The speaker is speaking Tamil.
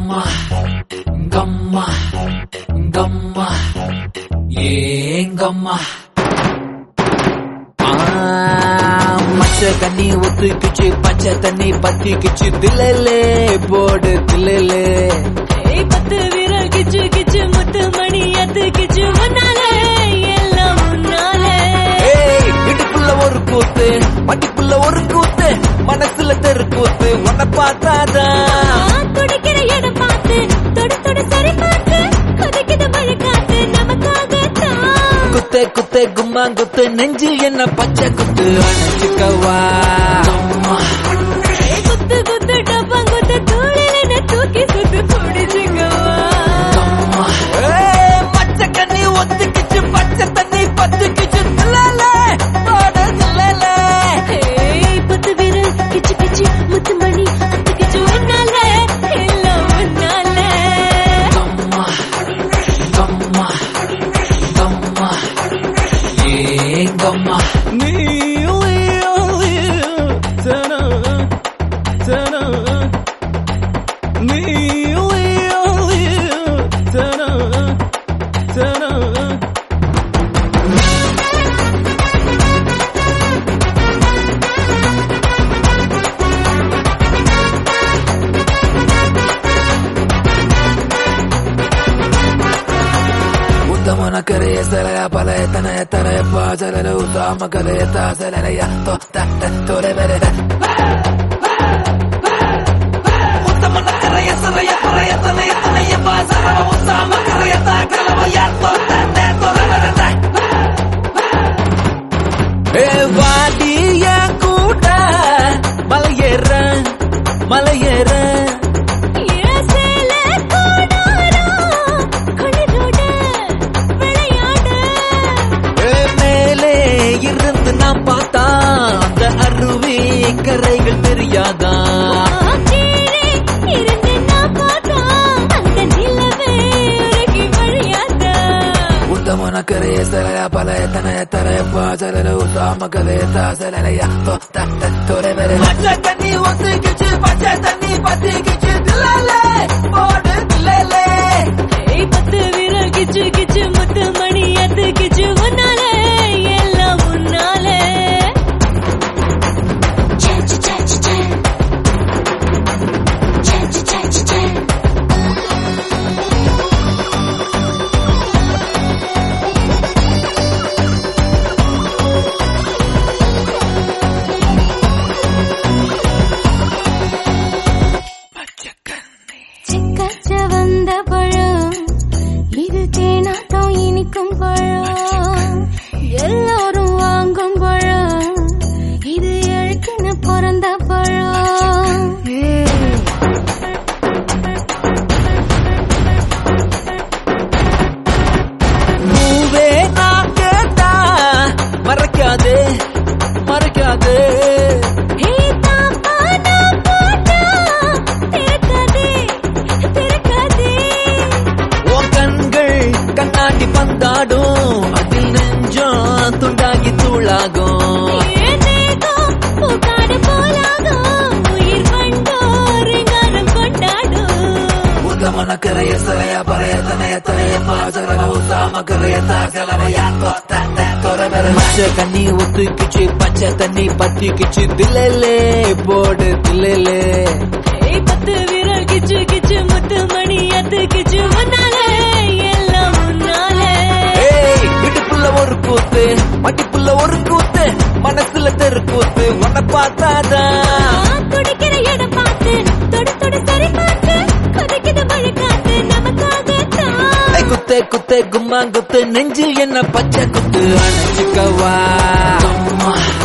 கம்மா கம்மா கம்மா ஏங்கம்மா மச்ச தண்ணி ஒத்துக்குச்சு பச்சை தண்ணி பத்திக்குச்சு தில்லலே போடு தில்லலே ஏய் பத்து விரல் கிச்சு கிச்சு முத்து மணி அத்து கிச்சு முன்னாலே எல்லாம் முன்னாலே ஏய் இடுப்புள்ள ஒரு கூத்து மடிப்புள்ள ஒரு கூத்து மனசுல தெரு கூத்து உன்னை பார்த்தாதான் துடிக்கிற இடம் பார்த்து தொடு தொடு சரி பார்த்து கொதிக்குது மழை காத்து நமக்காகத்தான் குத்தே குத்தே கும்மா குத்து நெஞ்சில் என்ன பச்சை குத்து அணைச்சுக்கவா ஏய் குத்து குத்து டப்பம் குத்து தூளில் என்ன தூக்கி சுத்து பிடிச்சுக்கவா ஏய், மச்ச கண்ணி ஒத்துக்கிச்சு பச்சை தண்ணி பத்துக்கிச்சு தில்லலே போடு தில்லலே ஏய் பத்து விரல் கிச்சு கிச்சு முத்து மணி அத்து கிச்சு முன்னாலே எல்லாம் முன்னாலே கம்மா கம்மா கம்மா ஏங்கம்மா ಉತ್ತಮನ ಕರೆಯ ಸಲಯ ಪಲಯ ತನಯ ತನಯ ಪಾಚಲನ ಉತ್ತಮ ಕಲೆಯ ತಾಸಲನಯ ತೊರೆ ಬೆರೆದ ಉತ್ತಮನ ಕರೆಯ ಸಲಯ ಪಲಯ ತನಯ ತನಯ ಪಾಚಲನ ಉತ್ತಮ ಕರೆಯ ತಾಕಲವಯ ತೊರೆ ಬೆರೆದ ஏ வாடிய கூட மலையேற மலையேற ஏன் சேலை கோடாரம் கண்ணோட விளையாட ஏ மேலே இருந்து நான் பார்த்தா அந்த அருவி கரைகள் தெரியாதா கீழே இருந்து நான் பார்த்தா அந்த நிலவே உருகி வழியாதா உத்தமன கரைய சலய பலய தனய தரைய பாசல உத்தாம கலைய தாசலனைய தொரை வெறு பச்சை தண்ணி ஒத்துக்கிச்சு பச்சை தண்ணி பத்திக்கிச்சு தில்லலே போடு தில்லலே ஏய் பத்து விரல் கிச்சு கிச்சு முத்து மணி அத்து கிச்சு முன்னாலே எல்லாம் முன்னாலே சிக்கச்ச வந்த பழம் இது தேனாட்டம் இனிக்கும் பழம் எல்லாரும் வாங்கும் பழம் இது எழுக்குன்னு பிறந்த பழம் பூவே நான் கேட்டா மறைக்காதே மறைக்காதே ஏய் தாப்பா நான் போட்டா திறக்காதே திறக்காதே உன் கண்கள் கண்ணாடி பந்தாடும் அதில் நெஞ்சம் துண்டாகி தூளாகும் ஏதேகம் பூக்காடு போலாகும் உயிர் வண்டோர் ஞானம் கொண்டாடும் உத்தமன கரைய சரைய பறைய தனைய தரைய பாசல உத்தாம கரைய தாசலனைய தொரை வெறு மச்ச தண்ணி ஒத்துக்கிச்சு பச்சை தண்ணி பத்திக்கிச்சு தில்லலே போடு தில்லலே ஏய் பத்து விரல் கிச்சு கிச்சு முத்து மணி அத்து கிச்சு முன்னாலே எல்லாம் முன்னாலே ஏய் இடுப்புள்ள ஒரு கூத்து மடிப்புள்ள ஒரு கூத்து மனசுல தெரு கூத்து உன்னை பார்த்தாதான் குடிக்கிற இடம் பார்த்து தொடு தொடு சரி பார்த்து கொதிக்குது மழை காத்து நமக்காகத்தான் ஏய், குத்தே குத்தே கும்மா குத்து நெஞ்சில் என்ன பச்சை குத்து அணைச்சுக்கவா